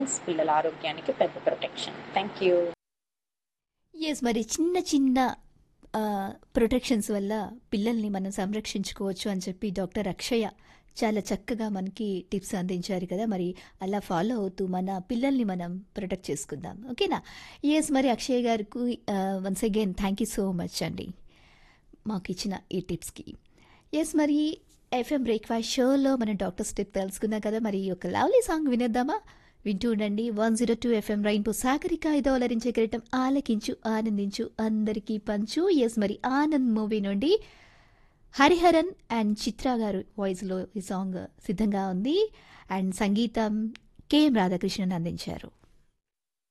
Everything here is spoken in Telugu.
పిల్లల ఆరోగ్యానికి పెద్ద ప్రొటెక్షన్ థ్యాంక్ యూ ఎస్ మరి చిన్న చిన్న ప్రొటెక్షన్స్ వల్ల పిల్లల్ని మనం సంరక్షించుకోవచ్చు అని చెప్పి డాక్టర్ అక్షయ చాలా చక్కగా మనకి టిప్స్ అందించారు కదా మరి అలా ఫాలో అవుతూ మన పిల్లల్ని మనం ప్రొటెక్ట్ చేసుకుందాం ఓకేనా ఎస్ మరి అక్షయ్ గారికి once again thank you so much అండి మాకు ఇచ్చిన ఈ టిప్స్కి ఎస్ మరి ఎఫ్ఎం బ్రేక్ఫాస్ట్ షోలో మనం డాక్టర్స్ టిప్ తెలుసుకుందాం కదా మరి ఒక లవ్లీ సాంగ్ వినేద్దామా వింటూ ఉండండి one zero two FM rainbow Sagarika ఇదో అలరించే కిరీటం ఆలకించు ఆనందించు అందరికీ పంచు ఎస్ మరి ఆనంద్ మూవీ నుండి హరిహరన్ అండ్ చిత్ర గారు వాయిస్లో ఈ సాంగ్ సిద్ధంగా ఉంది అండ్ సంగీతం కెఎం రాధాకృష్ణన్ అందించారు